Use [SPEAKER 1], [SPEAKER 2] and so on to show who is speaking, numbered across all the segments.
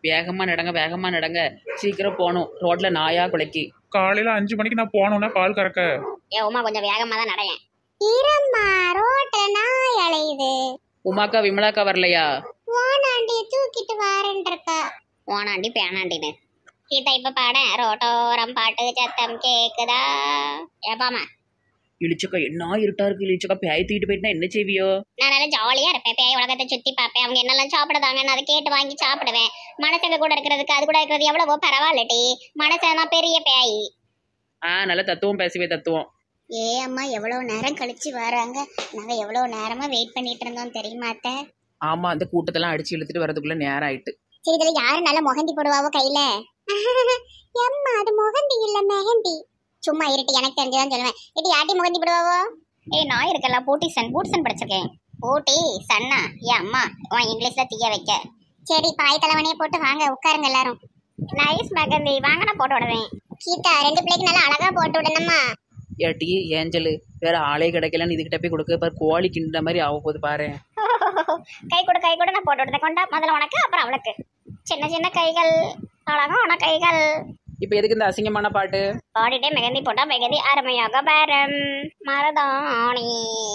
[SPEAKER 1] வேகமாக நடங்க வேகமாக நடங்க சீக்கிரம் போகணும் ரோட்டில் நாயா குலைக்கி
[SPEAKER 2] காலையில அஞ்சு மணிக்கு நான் போனோம்னா பால் கறக்க
[SPEAKER 3] ஏ உமா கொஞ்சம் வேகமா தான் நடையேன் இரும்மா ரோட்ல நாய் அலையுது
[SPEAKER 1] உமாக்கா விமலாக்கா வரலையா
[SPEAKER 3] ஓனாண்டி தூக்கிட்டு வாரேன் இருக்கா ஓனாண்டி பேனாண்டின்னு கீதா இப்ப பாட ரோட்டோரம் பாட்டு சத்தம் கேக்குதா ஏப்பாமா
[SPEAKER 1] இழிச்சக்கா என்ன இருட்டா இருக்கு இழிச்சக்கா பேய் தூக்கிட்டு போயிட்டுனா என்ன செய்வியோ
[SPEAKER 3] நான் நல்லா ஜாலியா இருப்பேன் பேய் உலகத்தை சுத்தி பார்ப்பேன் அவங்க என்னெல்லாம் சாப்பிடுதாங்கன்னு அதை கேட்டு வாங்கி சாப்பிடுவேன் மனசுங்க கூட இருக்கிறதுக்கு அது கூட இருக்கிறது எவ்வளவோ பரவாயில்லடி மனசனா பெரிய பேய்
[SPEAKER 1] ஆ நல்ல தத்துவம் பேசுவே தத்துவம்
[SPEAKER 3] ஏ அம்மா எவ்வளவு நேரம் கழிச்சு வராங்க நாங்க எவ்வளவு நேரமா வெயிட் பண்ணிட்டு இருந்தோம் தெரியுமா அத்தை
[SPEAKER 1] ஆமா அந்த கூட்டத்தெல்லாம் அடிச்சு இழுத்துட்டு வரதுக்குள்ள நேரம் ஆயிட்டு
[SPEAKER 3] சரி இதுல யாரு நல்ல முகந்தி போடுவாவோ கையில எம்மா அது முகந்தி இல்ல மெஹந்தி சும்மா இருட்டு எனக்கு தெரிஞ்சுதான் சொல்லுவேன் இது யாட்டி முகந்தி போடுவாவோ ஏய் நான் இருக்கல பூட்டி சன் பூட்சன் படிச்சிருக்கேன் பூட்டி சன்னா ஏன் அம்மா உன் இங்கிலீஷ்ல தீய வைக்க சரி பாய் தலைவனையே போட்டு வாங்க உட்காருங்க எல்லாரும் நைஸ் மெகந்தி வாங்க நான் போட்டு விடுவேன் கீதா ரெண்டு பிள்ளைக்கு நல்லா அழகா போட்டு விடணுமா
[SPEAKER 1] ஏட்டி ஏஞ்சலு வேற ஆளே கிடைக்கலன்னு இதுகிட்ட போய் கொடுக்க பாரு கோழி கிண்டுற மாதிரி ஆக போகுது பாரு
[SPEAKER 3] கை கொடு கை கொடு நான் போட்டு விடுறேன் கொண்டா முதல்ல உனக்கு அப்புறம் அவளுக்கு சின்ன சின்ன கைகள் அழகான கைகள்
[SPEAKER 1] இப்போ எதுக்கு இந்த அசிங்கமான பாட்டு
[SPEAKER 3] பாடிட்டே மெகந்தி போட்டா மெகந்தி அருமையாக பேரம் மரதாணி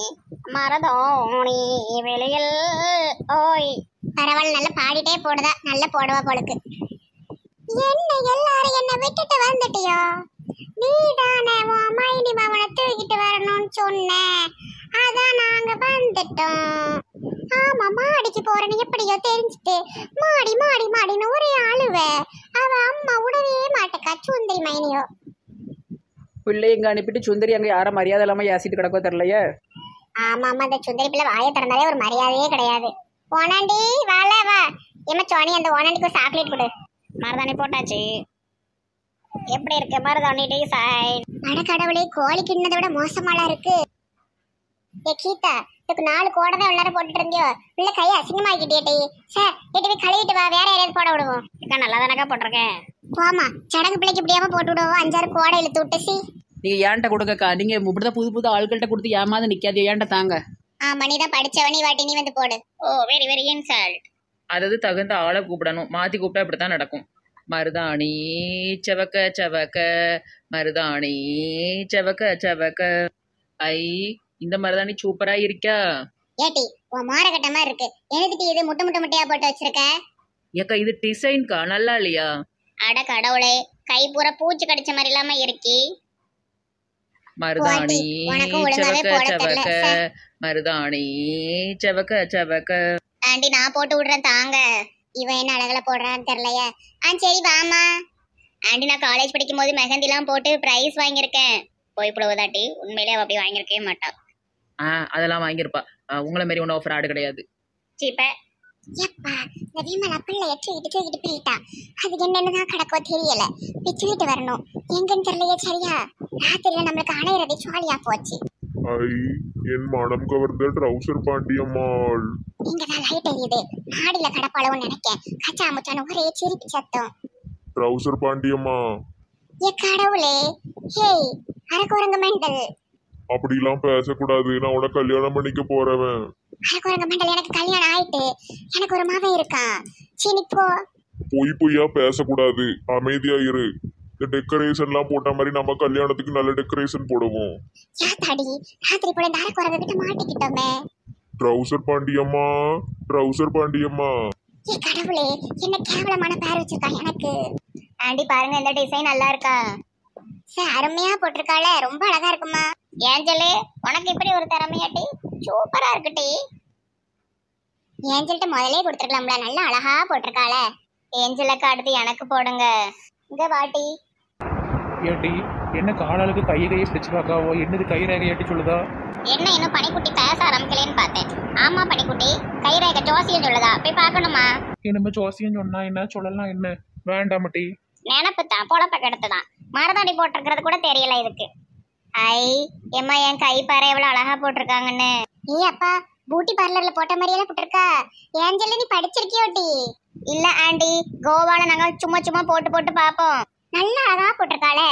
[SPEAKER 3] மரதாணி வெளியில் ஓய் பரவாயில்ல நல்லா பாடிட்டே போடுதா நல்லா போடுவா போலுக்கு என்ன எல்லாரும் என்ன விட்டுட்டு வந்துட்டியோ நீதானே உன் மைனி மாவனை தூக்கிட்டு வரணும்னு சொன்ன அதான் நாங்க வந்துட்டோம் ஆமா மாடிக்கு போறேன்னு எப்படியோ தெரிஞ்சுட்டு மாடி மாடி மாடின்னு ஒரே அழுவ அவ அம்மா விடவே மாட்டேக்கா சுந்தரி மைனியோ
[SPEAKER 1] பிள்ளை இங்க அனுப்பிட்டு சுந்தரி அங்க யார மரியாதை இல்லாம ஏசிட்டு கிடக்கோ தெரியலையே
[SPEAKER 3] ஆமா ஆமா அந்த சுந்தரி பிள்ளை வாயை திறந்தாலே ஒரு மரியாதையே கிடையாது ஓனாண்டி வாழ வா ஏமா சோனி அந்த ஓனாண்டிக்கு ஒரு சாக்லேட் கொடு மருதாணி போட்டாச்சு எப்படி இருக்கு மருதாணி டிசைன் அட கடவுளே கோழி கிண்ணதை விட மோசமாலாம் இருக்கு ஏ கீதா இதுக்கு நாலு கோடை தான் எல்லாரும் போட்டுட்டு இருந்தியோ உள்ள கையை அசிங்கமாக்கிட்டே சார் எட்டு போய் கழுவிட்டு வா வேற யாரையாவது போட விடுவோம் அக்கா நல்லா தானக்கா போட்டிருக்கேன் போமா சடங்கு பிள்ளைக்கு இப்படியாம போட்டு விடுவோம் அஞ்சாறு கோடை இழுத்து விட்டு சி
[SPEAKER 1] நீங்க ஏன்ட்ட கொடுக்கக்கா நீங்க இப்படிதான் புது புது ஆட்கள்கிட்ட கொடுத்து ஏமாந்து நிக்காது ஏன்ட்ட தாங்க
[SPEAKER 3] ஆமா நீ தான் படிச்சவனி வாட்டி நீ வந்து போடு ஓ வெரி வெரி இன்சல்ட்
[SPEAKER 1] அதாவது தகுந்த ஆளை கூப்பிடணும் மாத்தி கூப்பிட்டா இப்படித்தான் நடக்கும் மருதாணி செவக்க செவக்க மருதாணி செவக்க செவக்க ஐ இந்த மருதாணி சூப்பரா இருக்கா
[SPEAKER 3] ஏட்டி உன் மாரகட்ட மாதிரி இருக்கு எழுதிட்டு இது முட்டை முட்டை முட்டையா போட்டு வச்சிருக்க
[SPEAKER 1] ஏக்கா இது டிசைன்க்கா நல்லா இல்லையா
[SPEAKER 3] அட கடவுளே கை பூரா பூச்சி கடிச்ச மாதிரி இல்லாம இருக்கி
[SPEAKER 1] மருதாணி
[SPEAKER 3] உனக்கு ஒழுங்காவே
[SPEAKER 1] செவக்க
[SPEAKER 3] போட தெரியல,
[SPEAKER 1] செவக்க
[SPEAKER 3] சார்.
[SPEAKER 1] மருதாணி செவக்க செவக்க
[SPEAKER 3] ஆண்டி நான் போட்டு விடுறேன் தாங்க இவன் என்ன அழகுல போடுறான்னு தெரியலையே ஆ சரி வாமா ஆண்டி நான் காலேஜ் படிக்கும் போது மெஹந்திலாம் போட்டு ப்ரைஸ் வாங்கியிருக்கேன் போய் புடுவதாட்டி உண்மையிலே அவ அப்படி வாங்கியிருக்கவே மாட்டா
[SPEAKER 1] ஆ அதெல்லாம் வாங்கியிருப்பா ஆ, உங்களை மாதிரி ஒன்றும் ஆஃபர் ஆடு கிடையாது
[SPEAKER 3] சீப்ப எப்பா இந்த விமலா பிள்ளைய தூக்கிட்டு தூக்கிட்டு போயிட்டா அது என்னன்னு தான் கிடக்கோ தெரியல பிச்சுக்கிட்டு வரணும் எங்கன்னு தெரியலையே சரியா ராத்திரில நம்மளுக்கு அணையிறது ஜாலியா போச்சு
[SPEAKER 4] ஐ என் மனம் கவர்ந்த ட்ரௌசர் பாண்டியம்மாள்
[SPEAKER 3] இங்கதான் லைட் எரியுது மாடியில கடப்பாளவும் நினைக்கேன் கச்சா முச்சான ஒரே சிரிப்பு சத்தம்
[SPEAKER 4] ட்ரௌசர் பாண்டியம்மா
[SPEAKER 3] ஏ கடவுளே ஹேய் அரக்குரங்க மெண்டல்
[SPEAKER 4] அப்படிலாம் பேசக்கூடாது நான் உன கல்யாணம் பண்ணிக்க போறவன்
[SPEAKER 3] அரக்குரங்க மெண்டல் எனக்கு கல்யாணம் ஆயிட்டு எனக்கு ஒரு மாவன் இருக்கான் சீனி போ
[SPEAKER 4] பொய் பொய்யா பேசக்கூடாது அமைதியா இரு இந்த டெக்கரேஷன்லாம் போட்ட மாதிரி நம்ம கல்யாணத்துக்கு நல்ல டெக்கரேஷன் போடுவோம்
[SPEAKER 3] யாத்தாடி ராத்திரி போல இந்த அரக்குரங்க கிட்ட மாட்டிக்கிட்டோமே
[SPEAKER 4] ட்ரௌசர் பாண்டியம்மா ட்ரௌசர் பாண்டியம்மா
[SPEAKER 3] ஏ கடவுளே என்ன கேவலமான பேர் வச்சிருக்கான் எனக்கு ஆண்டி பாருங்க இந்த டிசைன் நல்லா இருக்கா சார் அருமையா போட்டிருக்காள ரொம்ப அழகா இருக்குமா ஏஞ்சலு உனக்கு இப்படி ஒரு திறமையாட்டி சூப்பரா இருக்குடி ஏஞ்சல்கிட்ட முதலே கொடுத்துருக்கலாம்ல நல்லா அழகா போட்டிருக்காள ஏஞ்சலுக்கு அடுத்து எனக்கு போடுங்க இங்க வாட்டி
[SPEAKER 2] ஏட்டி என்ன காலாளுக்கு கையை கையை பிடிச்சு பார்க்காவோ என்னது கை ரேகையாட்டி சொல்லுதா
[SPEAKER 3] என்ன இன்னும் பனிக்குட்டி பேச ஆரம்பிக்கலன்னு பார்த்தேன் ஆமா பனிக்குட்டி கைரேக ஜோசியம் சொல்லுதா போய் பார்க்கணுமா
[SPEAKER 2] என்னமோ ஜோசியம் சொன்னா என்ன சொல்லலாம் என்ன வேண்டாமட்டி
[SPEAKER 3] நினப்பு தான் பொழப்ப கெடுத்துதான் மரதாணி போட்டிருக்கிறது கூட தெரியல இதுக்கு ஐ ஏம்மா என் கை பாரு எவ்வளவு அழகா போட்டிருக்காங்கன்னு ஏ அப்பா பியூட்டி பார்லர்ல போட்ட மாதிரியெல்லாம் போட்டிருக்கா ஏஞ்சல் நீ படிச்சிருக்கியோட்டி இல்ல ஆண்டி கோவால நாங்க சும்மா சும்மா போட்டு போட்டு பாப்போம் நல்லா அழகா போட்டிருக்காளே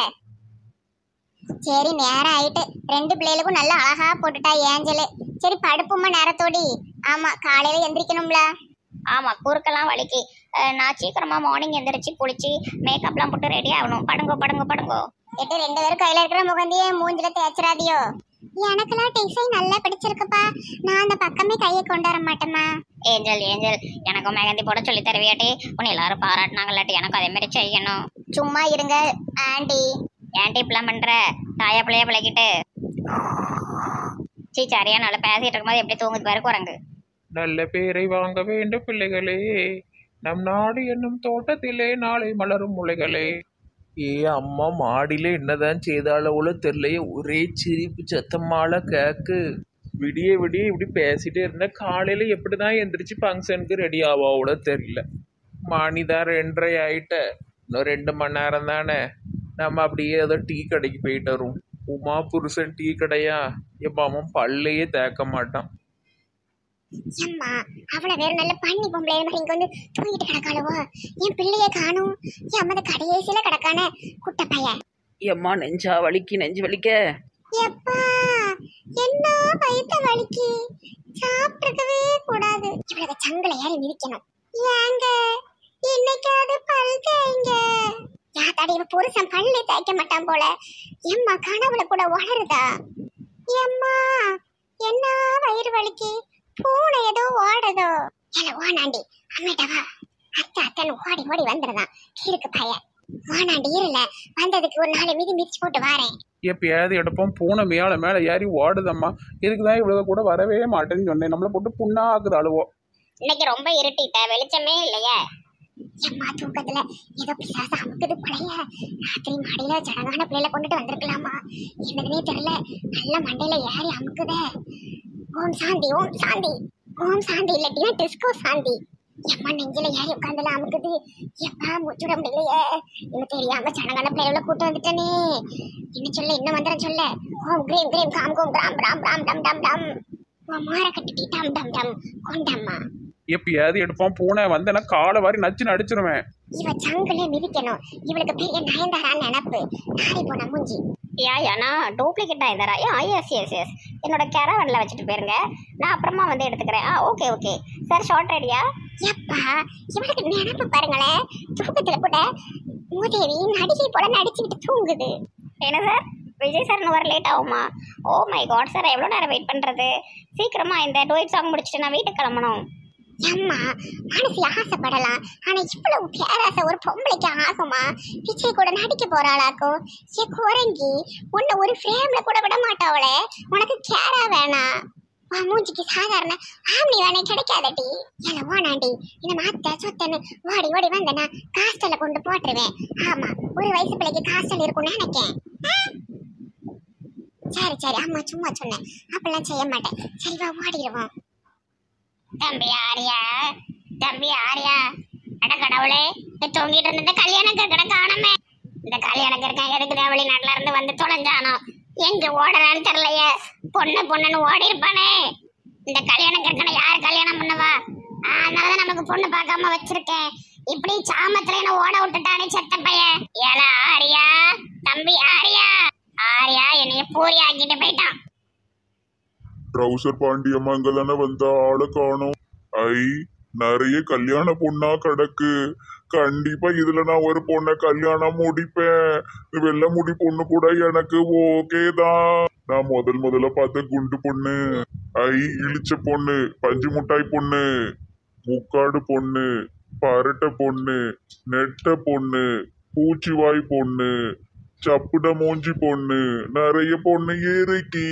[SPEAKER 3] சரி நேரம் ஆயிட்டு ரெண்டு பிள்ளைகளுக்கும் நல்லா அழகா போட்டுட்டா ஏஞ்சலு சரி படுப்புமா நேரத்தோடி ஆமா காலையில எந்திரிக்கணும்ல ஆமா குறுக்கெல்லாம் வலிக்கு அஹ், நான் சீக்கிரமா மார்னிங் எந்திரிச்சு குளிச்சு மேக்கப்லாம் போட்டு ரெடி ஆகணும் படுங்கோ படுங்கோ படுங்கோ எட்டு ரெண்டு பேரும் கையில இருக்கிற முகந்தியே மூஞ்சில தேய்ச்சிராதியோ எனக்கெல்லாம் டிசைன் நல்லா பிடிச்சிருக்குப்பா நான் அந்த பக்கமே கையை கொண்டு வர மாட்டேமா ஏஞ்சல் ஏஞ்சல் எனக்கும் மெகந்தி போட சொல்லி தருவியாட்டி உன்னை எல்லாரும் பாராட்டினாங்களாட்டி எனக்கு அதே மாதிரி செய்யணும் சும்மா இருங்க ஆண்டி ஏன்டி இப்பெல்லாம் பண்ற தாயா பிள்ளைய பிள்ளைக்கிட்டு சீ சரியா நல்லா பேசிட்டு இருக்கும்போது எப்படி தூங்குது பாரு குரங்கு
[SPEAKER 2] நல்ல பேரை வாங்க வேண்டும் பிள்ளைகளே நம் நாடு என்னும் தோட்டத்திலே நாளை மலரும் முளைகளே ஏ அம்மா மாடியில என்னதான் செய்தாளவுல தெரியலையே ஒரே சிரிப்பு சத்தமால கேக்கு விடிய விடிய இப்படி பேசிட்டே இருந்தா காலையில எப்படிதான் எந்திரிச்சு ஃபங்க்ஷனுக்கு ரெடி ஆவாவோட தெரியல மணிதான் ரெண்டரை ஆயிட்ட இன்னும் ரெண்டு மணி நேரம் தானே நம்ம அப்படியே ஏதோ டீ கடைக்கு போயிட்டு வரும் உமா புருஷன் டீ கடையா எப்ப அவன் பல்லையே தேக்க மாட்டான்
[SPEAKER 3] அம்மா அவ்வளவு வேற நல்ல பண்ணி பொம்பளை மாதிரி இங்க வந்து தூங்கிட்டு கிடக்காளுவோ என் பிள்ளைய காணும் என் அம்மா கடைசியில கிடக்கான குட்ட பையன்
[SPEAKER 1] எம்மா நெஞ்சா வலிக்கு நெஞ்சு வலிக்க
[SPEAKER 3] எப்பா என்ன வயித்த வலிக்கு சாப்பிட்டுருக்கவே கூடாது இவ்வளவு சங்கல ஏறி மிதிக்கணும் ஏங்க இன்னைக்காவது பல் தேய்ங்க யாத்தாடி இவ புருஷன் பல்லே தேய்க்க மாட்டான் போல எம்மா கனவுல கூட வளருதா எம்மா என்ன வயிறு வலிக்கு பூனை ஏதோ ஓடுதோ ஏல ஓனாண்டி அம்மிட்ட வா அத்தை அத்தன் ஓடி ஓடி வந்துடுதான் இருக்கு பையன் ஓனாண்டி இருல வந்ததுக்கு ஒரு நாலு மீதி மிதிச்சு போட்டு வாரேன்
[SPEAKER 2] எப்பயாவது எடுப்போம் பூனை மேலே மேலே ஏறி ஓடுதம்மா இதுக்கு தான் இவ்வளோ கூட வரவே மாட்டேன்னு சொன்னேன் நம்மளை போட்டு புண்ணாக்குது அழுவோ
[SPEAKER 3] இன்னைக்கு ரொம்ப இருட்டிட்ட வெளிச்சமே இல்லையே எம்மா தூக்கத்துல ஏதோ பிசாசு அமுக்குது பழைய ராத்திரி மாடியில ஜடங்கான பிள்ளைல கொண்டுட்டு வந்திருக்கலாமா என்னதுனே தெரியல நல்ல மண்டையில ஏறி அமுக்குதே ஓம் சாந்தி ஓம் சாந்தி ஓம் சாந்தி இல்லாட்டினா டிஸ்கோ சாந்தி எம்மா நெஞ்சில ஏறி உட்காந்துல அமுக்குது எப்பா மூச்சுட முடியலையே இன்னும் தெரியாம ஜனங்கான பிள்ளைகளை கூட்டு வந்துட்டனே என்ன சொல்ல என்ன மந்திரம் சொல்ல ஓம் கிரீம் கிரீம் காம் கோம் கிராம் ராம் ராம் டம் டம் டம் ஓம் மாற கட்டிட்டி டம் டம் டம் கொண்டம்மா
[SPEAKER 2] எப்பயாவது எடுப்போம் பூனை வந்தேன்னா காலை வாரி நச்சுன்னு அடிச்சிருவேன்
[SPEAKER 3] இவ சங்குலே மிதிக்கணும் இவளுக்கு பெரிய நயன்தாரா நினப்பு நாரி போன மூஞ்சி யா யானா duplicate Nayanthara yeah yes yes yes என்னோட கேரவன்ல வச்சுட்டு போயிருங்க நான் அப்புறமா வந்து எடுத்துக்கிறேன் ஆ ஓகே ஓகே சார் ஷார்ட் ரெடியா எப்பா இவளுக்கு நினப்பு பாருங்களேன் தூக்கத்துல கூட மூதேவி நடிகை போல நடிச்சுக்கிட்டு தூங்குது என்ன சார் விஜய் சார் வர லேட் ஆகுமா ஓ மை காட் சார் எவ்வளோ நேரம் வெயிட் பண்ணுறது சீக்கிரமா இந்த டூயிட் சாங் முடிச்சுட்டு நான் வீட்டுக்கு கிளம்பணும் அம்மா மனசுல ஆசைப்படலாம் ஆனா இவ்வளவு பேராசை ஒரு பொம்பளைக்கு ஆகுமா விஜய் கூட நடிக்க போறாளாக்கும் ஏ குரங்கி உன்னை ஒரு ஃப்ரேம்ல கூட விட மாட்டாவளே உனக்கு கேரா வேணாம் வா மூஞ்சிக்கு சாதாரண ஆம்னி வேணே கிடைக்காதடி ஏல ஓனாண்டி இந்த மாத்த சொத்தன்னு ஓடி ஓடி வந்தனா காஸ்டல்ல கொண்டு போட்டுருவேன் ஆமா ஒரு வயசு பிள்ளைக்கு காஸ்டல் இருக்கும்னு நினைக்கேன் ஆ? சரி சரி அம்மா சும்மா சொன்னேன் அப்பெல்லாம் செய்ய மாட்டேன் சரி வா ஓடிடுவோம் தம்பி ஆரியா தம்பி ஆரியா அட கடவுளே இந்த தூங்கிட்டு இருந்த கல்யாண கற்கட காணமே இந்த கல்யாண கற்கன் எதுக்கு வெளிநாட்டுல இருந்து வந்து தொலைஞ்சானோ எங்க ஓடுறான்னு தெரியலையே பொண்ணு பொண்ணுன்னு ஓடி இருப்பானே இந்த கல்யாண கற்கனை யார் கல்யாணம் பண்ணவா ஆ, அதனாலதான் நமக்கு பொண்ணு பார்க்காம வச்சிருக்கேன் இப்படி சாமத்துல என்ன ஓட விட்டுட்டானே செத்த பையன் ஏல ஆரியா தம்பி ஆரியா ஆரியா என்னைய பூரி ஆக்கிட்டு போயிட்டான்
[SPEAKER 4] ட்ரௌசர் பாண்டியம்மா இங்க தானே வந்தா ஆளை காணோம் ஐ நிறைய கல்யாண பொண்ணா கிடக்கு கண்டிப்பா இதுல நான் ஒரு பொண்ணை கல்யாணம் முடிப்பேன் இந்த வெள்ளை முடி பொண்ணு கூட எனக்கு ஓகே தான் நான் முதல் முதல்ல பார்த்த குண்டு பொண்ணு ஐ இழிச்ச பொண்ணு பஞ்சு முட்டாய் பொண்ணு முக்காடு பொண்ணு பரட்டை பொண்ணு நெட்ட பொண்ணு பூச்சிவாய் பொண்ணு சப்புட மூஞ்சி பொண்ணு நிறைய பொண்ணு ஏறிக்கி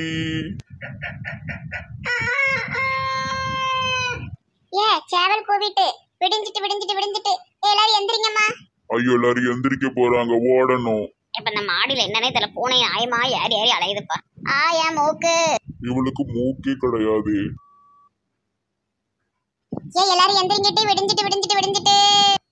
[SPEAKER 3] ஏ சேவல் கூவிட்டு விடிஞ்சிட்டு விடிஞ்சிட்டு விடிஞ்சிட்டு எல்லாரும் எந்திரிங்கம்மா
[SPEAKER 4] ஐயோ எல்லாரும் எந்திரிக்க போறாங்க ஓடணும்
[SPEAKER 3] இப்ப இந்த மாடியில என்னன்னே தெரியல பூனை ஆயமா ஏறி ஏறி அலையுதுப்பா ஆயா மூக்கு
[SPEAKER 4] இவளுக்கு மூக்கே கிடையாது
[SPEAKER 3] ஏ எல்லாரும் எந்திரிங்கிட்டு விடிஞ்சிட்டு விடிஞ்சிட்டு விடிஞ்சிட்டு